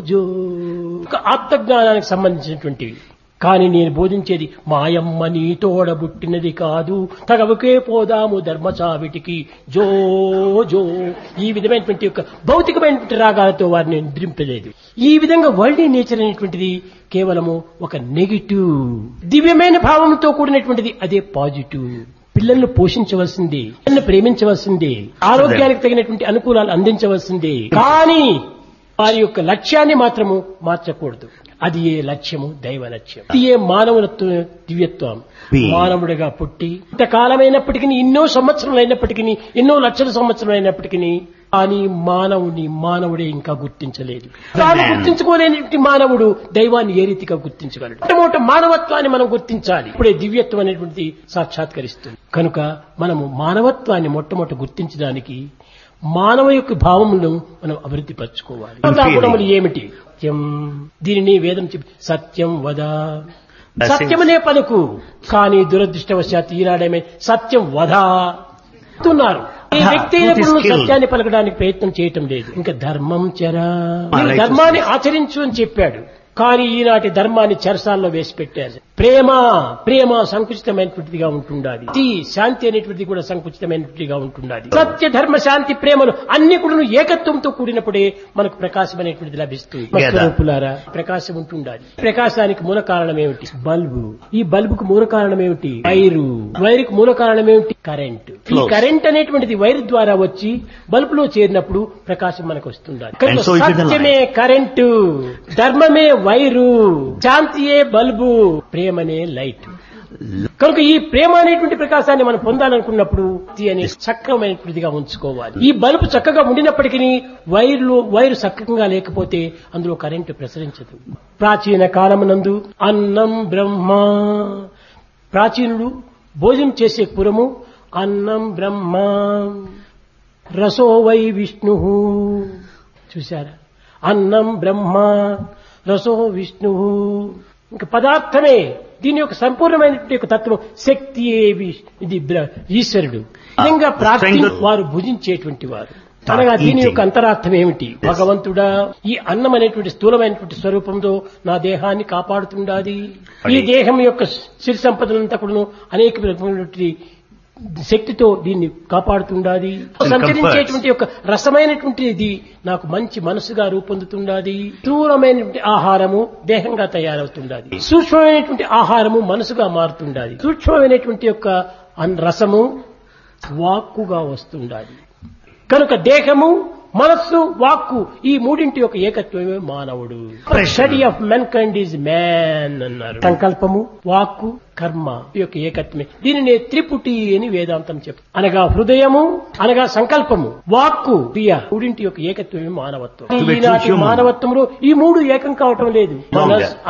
జో ఒక ఆత్మజ్ఞానానికి సంబంధించినటువంటివి కానీ నేను బోధించేది మాయమ్మ నీ తోడబుట్టినది కాదు తగవుకే పోదాము ధర్మచావిటికి జో జో ఈ విధమైనటువంటి యొక్క భౌతికమైనటువంటి రాగాలతో వారిని నిద్రింపలేదు ఈ విధంగా వరల్డ్ నేచర్ అనేటువంటిది కేవలము ఒక నెగిటివ్ దివ్యమైన భావంతో కూడినటువంటిది అదే పాజిటివ్ పిల్లలను పోషించవలసిందే పిల్లలను ప్రేమించవలసిందే ఆరోగ్యానికి తగినటువంటి అనుకూలాలు అందించవలసిందే కానీ వారి యొక్క లక్ష్యాన్ని మాత్రము మార్చకూడదు అది ఏ లక్ష్యము దైవ లక్ష్యం ఇది ఏ మానవులత్వ దివ్యత్వం Being. మానవుడిగా పుట్టి ఇంతకాలమైనప్పటికీ ఎన్నో సంవత్సరాలు అయినప్పటికీ ఎన్నో లక్షల సంవత్సరాలు అయినప్పటికీ కానీ మానవుని మానవుడే ఇంకా గుర్తించలేదు తాను గుర్తించుకోలేని మానవుడు దైవాన్ని ఏ రీతిగా గుర్తించగలడు మొట్టమొదట మానవత్వాన్ని మనం గుర్తించాలి ఇప్పుడే దివ్యత్వం అనేటువంటిది సాక్షాత్కరిస్తుంది కనుక మనము మానవత్వాన్ని మొట్టమొదట గుర్తించడానికి మానవ యొక్క భావములను మనం అభివృద్ధి పరచుకోవాలి ఆ గుణములు ఏమిటి సత్యం దీనిని వేదం చెప్పి సత్యం వద సత్యమనే పలుకు కానీ దురదృష్టవశాత్తు ఈనాడేమే సత్యం వధ చెప్తున్నారు ఈ వ్యక్తి అయినప్పుడు Truth is killed. సత్యాన్ని పలకడానికి ప్రయత్నం చేయటం లేదు ఇంకా ధర్మం చరా Ah, right. ధర్మాన్ని ఆచరించు అని చెప్పాడు కానీ ఈనాటి ధర్మాన్ని చెరసాల్లో వేసి పెట్టారు ప్రేమ ప్రేమ సంకుచితమైనటువంటిదిగా ఉంటుండాలి ఈ శాంతి అనేటువంటిది కూడా సంకుచితమైనటువంటిదిగా ఉంటుండాలి సత్య ధర్మ శాంతి ప్రేమలు అన్ని కూడా ఏకత్వంతో కూడినప్పుడే మనకు ప్రకాశం అనేటువంటిది లభిస్తుంది Together. స్వరూపులారా ప్రకాశం ఉంటుండాలి ప్రకాశానికి మూల కారణం ఏమిటి బల్బు ఈ బల్బుకు మూల కారణం ఏమిటి వైరు వైరుకు మూల కారణం ఏమిటి కరెంట్ ఈ Flows. కరెంట్ అనేటువంటిది వైర్ ద్వారా వచ్చి బల్బులో చేరినప్పుడు ప్రకాశం మనకు వస్తుండాలి కనుక And so it is the సత్యమే కరెంటు ధర్మమే వైరు శాంతియే బల్బు ప్రేమనే లైట్ కనుక ఈ ప్రేమ అనేటువంటి ప్రకాశాన్ని మనం పొందాలనుకున్నప్పుడు ఇది అనే చక్రమైనటువంటిదిగా ఉంచుకోవాలి ఈ బల్బు చక్కగా ఉండినప్పటికీ వైర్లు వైరు చక్కగా లేకపోతే అందులో కరెంటు ప్రసరించదు ప్రాచీన కాలమునందు అన్నం బ్రహ్మ ప్రాచీనుడు భోజనం చేసే పురము అన్నం బ్రహ్మ రసో వై విష్ణు చూశారా అన్నం బ్రహ్మ రసో విష్ణు ఇంకా పదార్థమే దీని యొక్క సంపూర్ణమైనటువంటి యొక్క తత్వం శక్తి ఇది బ్ర- ఈశ్వరుడు నిజంగా ప్రార్థి strength- వారు భుజించేటువంటి వారు అనగా దీని యొక్క అంతరార్థం ఏమిటి భగవంతుడా ఈ అన్నం అనేటువంటి స్థూలమైనటువంటి స్వరూపంతో నా దేహాన్ని కాపాడుతుండాది ఈ దేహం యొక్క సిరి సంపదలంతా కూడా అనేక విధమైనటువంటి శక్తితో దీన్ని కాపాడుతుండాది సంచరించేటువంటి యొక్క రసమైనటువంటి ఇది నాకు మంచి మనసుగా రూపొందుతుండాది స్థూలమైనటువంటి ఆహారము దేహంగా తయారవుతుండాది సూక్ష్మమైనటువంటి ఆహారము మనసుగా మారుతుండాది సూక్ష్మమైనటువంటి యొక్క అన్- రసము వాక్కుగా వస్తుండాలి కనుక దేహము మనస్సు వాక్కు ఈ మూడింటి యొక్క ఏకత్వమే మానవుడు study of mankind is man అన్నారు సంకల్పము వాక్కు కర్మ ఈ యొక్క ఏకత్వమే దీనిని త్రిపుటి అని వేదాంతం చెప్పు అనగా హృదయము అనగా సంకల్పము వాక్కు క్రియ మూడింటి యొక్క ఏకత్వమే మానవత్వం To be true ఈనాటి human. మానవత్వంలో ఈ మూడు ఏకం కావటం లేదు No, మనస్ yeah.